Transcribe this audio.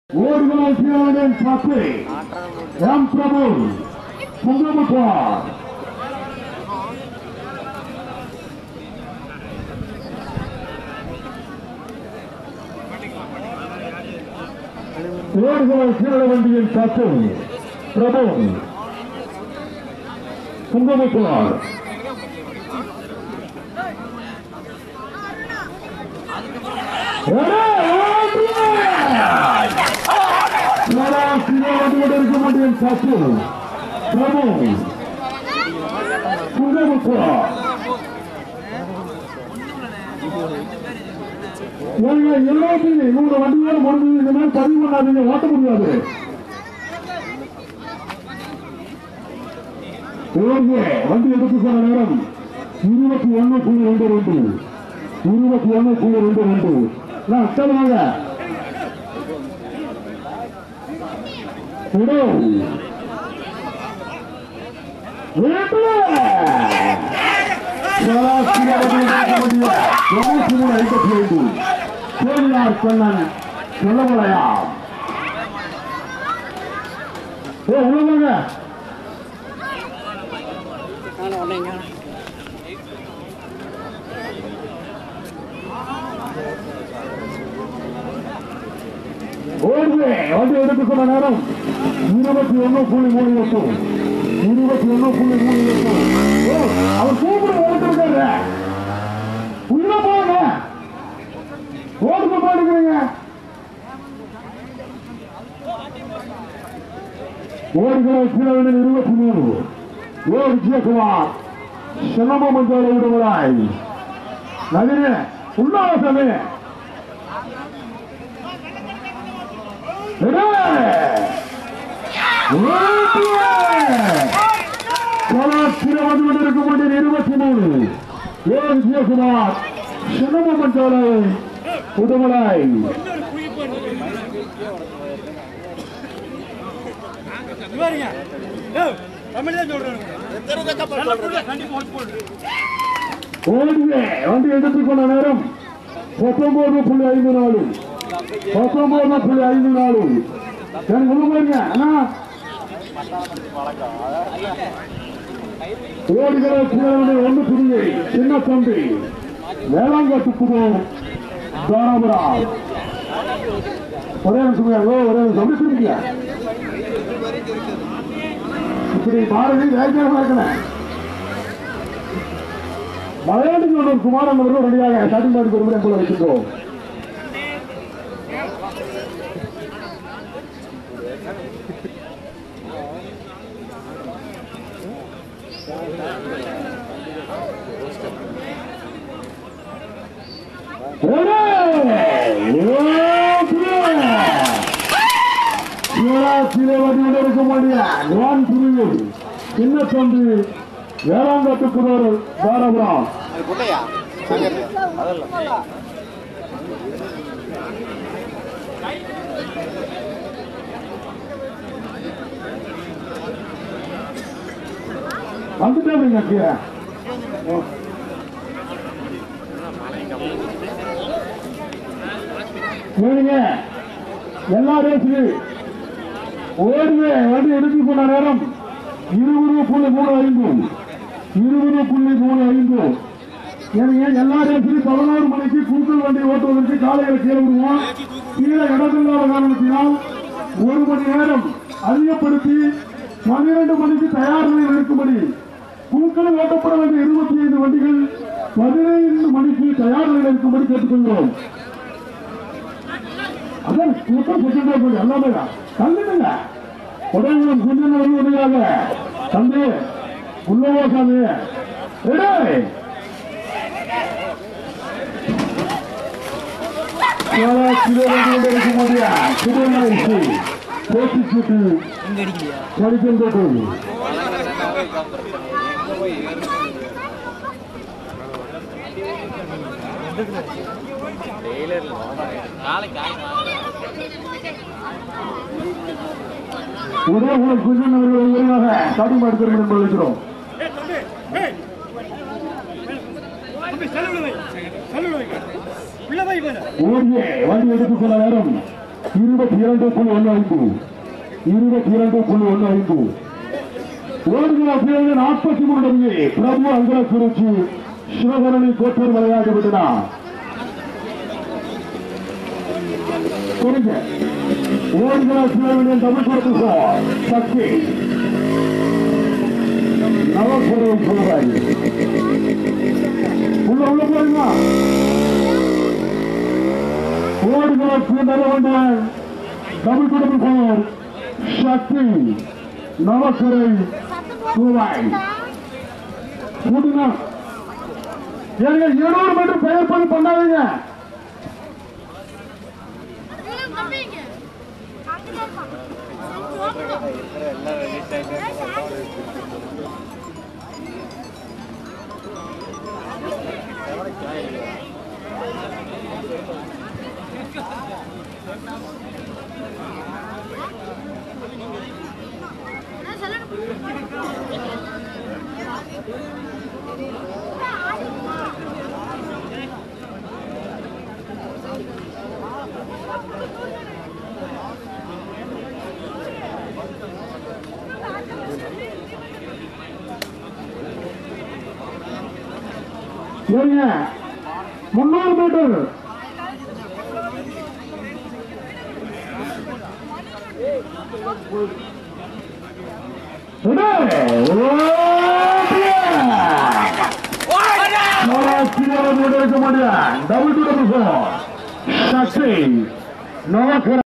ஓடுகள் சீரனின் சாக்கு ராம் பிரபு சுந்தரமுத்தார் ஓடுகள் சீரட வண்டியின் சாக்கு பிரபு சுந்தரமுத்தார் இருக்க மாட்டேன் சாத்து பிரபு சுங்கமுத்துவா ஏங்க இருபத்தி நூறு வண்டியோடு முடிஞ்சது இந்த மாதிரி பதிவு பண்ணாதீங்க ஓட்ட முடியாது ஏங்க வண்டி எடுத்து சொன்ன நேரம் இருபத்தி ஒண்ணு புள்ளி ரெண்டு ரெண்டு இருபத்தி ஒண்ணு புள்ளி ரெண்டு ரெண்டு நான் சொல்லுவாங்க விடு. விடு. கோழியார் கண்ணன் சொல்லமுலையா ஏ உள்ளவங்க ஓடுது வண்டி எடுத்து சொன்ன நேரம் இருபத்தி ஒண்ணு புள்ளி மூணு லட்சம் இருபத்தி ஒண்ணு புள்ளி மூணு லட்சம் ஓ, அவர் கூப்பிட ஓட்டுருக்காரு உள்ள போங்க ஓடுக்க மாட்டேங்கிறீங்க ஓடுகிற கீழே இருபத்தி மூணு ஓ விஜயகுமார் சிலம்ப மஞ்சால விடுவதாய் நதினே உல்லாசமே வந்து இருக்க மாட்டேன் இருபத்தி மூணு ஏ விஜயகுமார் சின்னம மஞ்சாலை உடுமலாய் இவருங்க ஏய், தமிழ் தான் சொல்றேன் நல்ல புள்ள, கண்டிப்பா ஓட்டு போடு. ஓடியே வந்து எடுத்துக் கொண்ட நேரம் பத்தொன்பது புள்ளி ஐந்து நாலு பத்தொன்பது புள்ளி ஐந்து நாலு எனக்கு உள்ள போயிருங்க அண்ணா ஓடுகிற சீரனுடைய ஒன்று புதியை சின்ன தம்பி வேளாங்கட்டு புதூர் தாராபுரா ஒரே நிமிஷம் ஐயோ, ஒரே நிமிஷம் அப்படி திரும்பிங்க இப்படி பாரதி வேகமாக இருக்கணும் மலையாளிகளோட ஒரு குமாரன் அவர்கள் ரெடியாக ஸ்டார்டிங் பாயிண்ட் ஒரு முறை போல வைக்கின்றோம் இருக்க முடியாது சின்ன தம்பி வேளாங்கட்டு புதர் தாரபுரம் வந்துட்டே அப்படிங்க கீழே சரிங்க எல்லா ரேஸ்லயும் ஓடுவே வண்டி எடுத்து போன நேரம் இருபது புள்ளி மூணு ஐந்து இருபது புள்ளி மூணு ஐந்து ஏன்னா எல்லா ரேஸ்லயும் பதினோரு மணிக்கு குறுக்கல் வண்டி ஓட்டுவதற்கு காலையில் கீழே விடுவோம் கீழே இடமில்லாத காரணத்தினால் ஒரு மணி நேரம் அதிகப்படுத்தி பன்னிரண்டு மணிக்கு தயார் நிலையில் இருக்கும்படி குழுக்களில் ஓட்டப்பட வேண்டிய இருபத்தி ஐந்து வண்டிகள் பதினைந்து மணிக்கு தயார் நிலையில் இருக்கும்படி கேட்டுக்கொள்கிறோம் அதான் கூட்டம் செகண்டே போய் எல்லாமே தந்துடுங்க உடனே கொஞ்சம் வருவதாக தம்பி உள்ளவோ சாமி ஏய் இருக்க முடியா சிவனாயிச்சு போட்டி சீட்டு படிக்கின்றது ஒரே ஒரு குஞ்சன் அவர்கள் விரைவாக ஸ்டார்டிங் எடுக்கிறோம் என்று அழைக்கிறோம் ஏய், தம்பி, ஏய். தம்பி, செல்லுல வை. செல்லுல வைங்க. உள்ள வை கொஞ்சம். ஓடியே வண்டி எடுத்துக் கொள்ள நேரம் இருபத்தி இரண்டு புள்ளி ஒன்று ஐந்து இருபத்தி இரண்டு புள்ளி ஒன்று ஐந்து ஓடுகிற பிறகு நாற்பத்தி மூணு டபிள்யூ பிரபு அங்கல குறிச்சி சிவகரணி கோட்டர் விளையாடி விட்டனர் புரிஞ்ச ஓடுகிற பிறகு தமிழ் கொடுத்து சார் சக்தி நவக்குறை சொல்றாரு உள்ள உள்ள போறீங்களா ஓடுகிற பிறகு தமிழ் கொடுத்து சார் சக்தி நவக்குறை ரூபாய் கூட்டுங்க ஏங்க இருநூறு மீட்டர் பெயர் பண்ணி பண்ணாதீங்க தம்பிங்க அங்கே ஏங்க முன்னூறு மீட்டர் விடு. ஓடியா. சீக்கிரம் மீட்டர் இருக்க மாட்டியா டபுள் டூ டபுள் ஃபோர் சக்தி நவக்கர